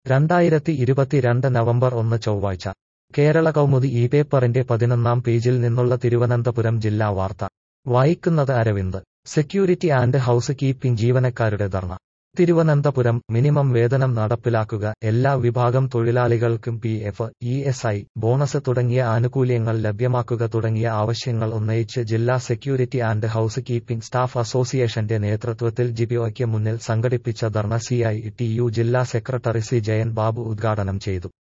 രണ്ടായിരത്തി ഇരുപത്തിരണ്ട് നവംബർ ഒന്ന് ചൊവ്വാഴ്ച കേരള കൗമുദി ഈ പേപ്പറിന്റെ പതിനൊന്നാം പേജിൽ നിന്നുള്ള തിരുവനന്തപുരം ജില്ലാ വാർത്ത വായിക്കുന്നത് Aravind security and housekeeping ജീവനക്കാരുടെ ധർണ തിരുവനന്തപുരം മിനിമം വേതനം നടപ്പിലാക്കുക എല്ലാ വിഭാഗം തൊഴിലാളികൾക്കും P F E S I bonus തുടങ്ങിയ ആനുകൂല്യങ്ങൾ ലഭ്യമാക്കുക തുടങ്ങിയ ആവശ്യങ്ങൾ ഉന്നയിച്ച് ജില്ലാ security and housekeeping staff അസോസിയേഷന്റെ നേതൃത്വത്തിൽ ജിപിഒയ്ക്ക് മുന്നിൽ സംഘടിപ്പിച്ച dharna C I T U ജില്ലാ സെക്രട്ടറി സി ജയൻ ബാബു ഉദ്ഘാടനം ചെയ്തു